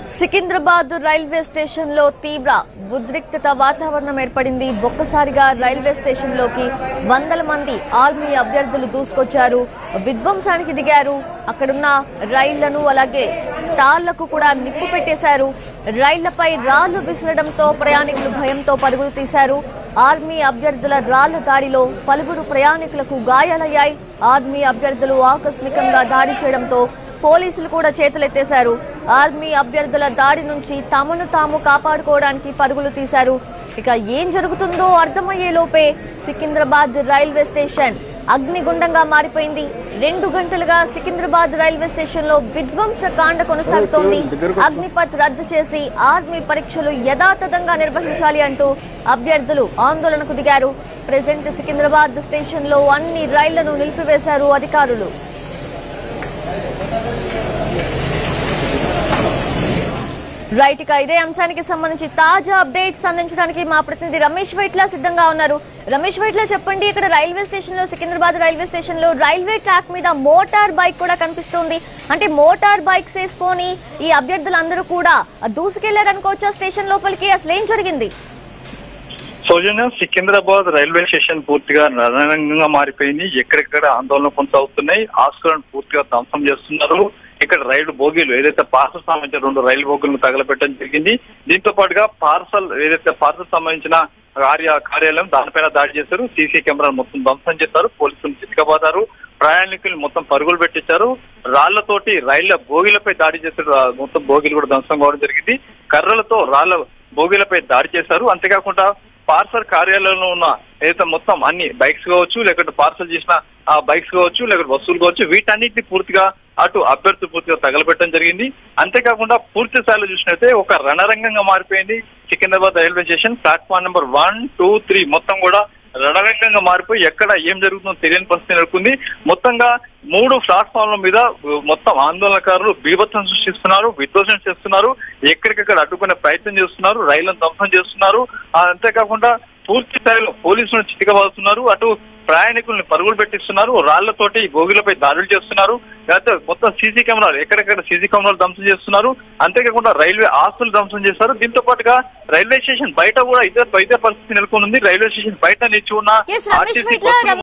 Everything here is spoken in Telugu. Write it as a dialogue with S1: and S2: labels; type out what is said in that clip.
S1: సికింద్రాబాద్ రైల్వే స్టేషన్ లో తీవ్ర ఉద్రిక్తత వాతావరణం ఏర్పడింది ఒక్కసారిగా రైల్వే స్టేషన్ లోకి వందల మంది ఆర్మీ అభ్యర్థులు దూసుకొచ్చారు విధ్వంసానికి దిగారు అక్కడున్న రైళ్లను అలాగే స్టాళ్లకు కూడా నిప్పు పెట్టేశారు రైళ్లపై రాళ్లు విసరడంతో ప్రయాణికులు భయంతో పరుగులు తీశారు ఆర్మీ అభ్యర్థుల రాళ్ల దాడిలో పలువురు ప్రయాణికులకు గాయాలయ్యాయి ఆర్మీ అభ్యర్థులు ఆకస్మికంగా దాడి చేయడంతో పోలీసులు కూడా చేతులెత్తేశారు ఆర్మీ అభ్యర్థుల దాడి నుంచి తమను తాము కాపాడుకోవడానికి పరుగులు తీశారు ఇక ఏం జరుగుతుందో అర్థమయ్యే లోపే సికింద్రాబాద్ రైల్వే స్టేషన్ అగ్నిగుండంగా మారిపోయింది రెండు గంటలుగా సికింద్రాబాద్ రైల్వే స్టేషన్ లో విధ్వంస కాండ కొనసాగుతోంది అగ్నిపత్ రద్దు చేసి ఆర్మీ పరీక్షలు యథాతథంగా నిర్వహించాలి అంటూ అభ్యర్థులు ఆందోళనకు దిగారు ప్రెసెంట్ సికింద్రాబాద్ స్టేషన్ లో అన్ని రైళ్లను నిలిపివేశారు అధికారులు రైట్ ఇక ఇదే అంశానికి సంబంధించి తాజా అప్డేట్స్ అందించడానికి మా ప్రతినిధి రమేష్ వైట్ల సిద్ధంగా ఉన్నారు రమేష్ వైట్ల చెప్పండి ఇక్కడ రైల్వే స్టేషన్ లో సికింద్రాబాద్ రైల్వే స్టేషన్ లో రైల్వే ట్రాక్ మీద మోటార్ బైక్ కూడా కనిపిస్తుంది అంటే మోటార్ బైక్స్ వేసుకొని ఈ అభ్యర్థులందరూ కూడా దూసుకెళ్లారనుకోవచ్చా స్టేషన్ లోపలికి అసలు ఏం జరిగింది
S2: సౌజన్య సికింద్రాబాద్ రైల్వే స్టేషన్ పూర్తిగా రణరంగంగా మారిపోయింది ఎక్కడెక్కడ ఆందోళన కొనసాగుతున్నాయి ఆస్కులను పూర్తిగా ధ్వంసం చేస్తున్నారు ఇక్కడ రైలు బోగీలు ఏదైతే పార్సల్ సంబంధించిన రెండు రైలు బోగీలను తగలబెట్టడం జరిగింది దీంతో పాటుగా పార్సల్ ఏదైతే పార్సల్ సంబంధించిన కార్య కార్యాలయం దానిపైన దాడి చేశారు సీసీ కెమెరాలు మొత్తం ధ్వంసం చేశారు పోలీసులు చితకబాదారు ప్రయాణికులు మొత్తం పరుగులు పెట్టించారు రాళ్లతోటి రైళ్ల బోగీలపై దాడి చేశారు ఆ మొత్తం బోగీలు కూడా ధ్వంసం కావడం జరిగింది కర్రలతో రాళ్ల బోగీలపై దాడి చేశారు అంతేకాకుండా పార్సల్ కార్యాలయంలో ఉన్న ఏదైతే మొత్తం అన్ని బైక్స్ కావచ్చు లేకపోతే పార్సల్ చేసిన ఆ బైక్స్ కావచ్చు లేకపోతే వస్తువులు కావచ్చు వీటన్నిటిని పూర్తిగా అటు అభ్యర్థులు పూర్తిగా తగలబెట్టడం జరిగింది అంతేకాకుండా పూర్తి స్థాయిలో చూసినట్టే ఒక రణరంగంగా మారిపోయింది Secunderabad railway station platform number one two three మొత్తం కూడా రణరంగంగా మారిపోయి ఎక్కడ ఏం జరుగుతుందో తెలియని పరిస్థితి నెలకొంది మొత్తంగా మూడు ప్లాట్ఫామ్ల మీద మొత్తం ఆందోళనకారులు బీభత్సం సృష్టిస్తున్నారు విధ్వంసం చేస్తున్నారు ఎక్కడికక్కడ అడ్డుకునే ప్రయత్నం చేస్తున్నారు రైళ్లను ధ్వంసం చేస్తున్నారు ఆ, అంతేకాకుండా పూర్తి స్థాయిలో పోలీసులను చితికబాదుతున్నారు అటు ప్రయాణికుల్ని పరుగులు పెట్టిస్తున్నారు రాళ్లతోటి భోగిలపై దాడులు చేస్తున్నారు లేకపోతే మొత్తం సీసీ కెమెరాలు ఎక్కడెక్కడ సీసీ కెమెరాలు ధ్వంసం చేస్తున్నారు అంతేకాకుండా రైల్వే ఆస్తులు ధ్వంసం చేస్తారు దీంతో పాటుగా రైల్వే స్టేషన్ బయట కూడా ఇదే ఇదే పరిస్థితి నెలకొంది రైల్వే స్టేషన్ బయట నిలిచి ఉన్న
S1: ఎస్ రమేష్
S2: ఆర్టీసీ
S1: వైట్ల
S2: బస్సులు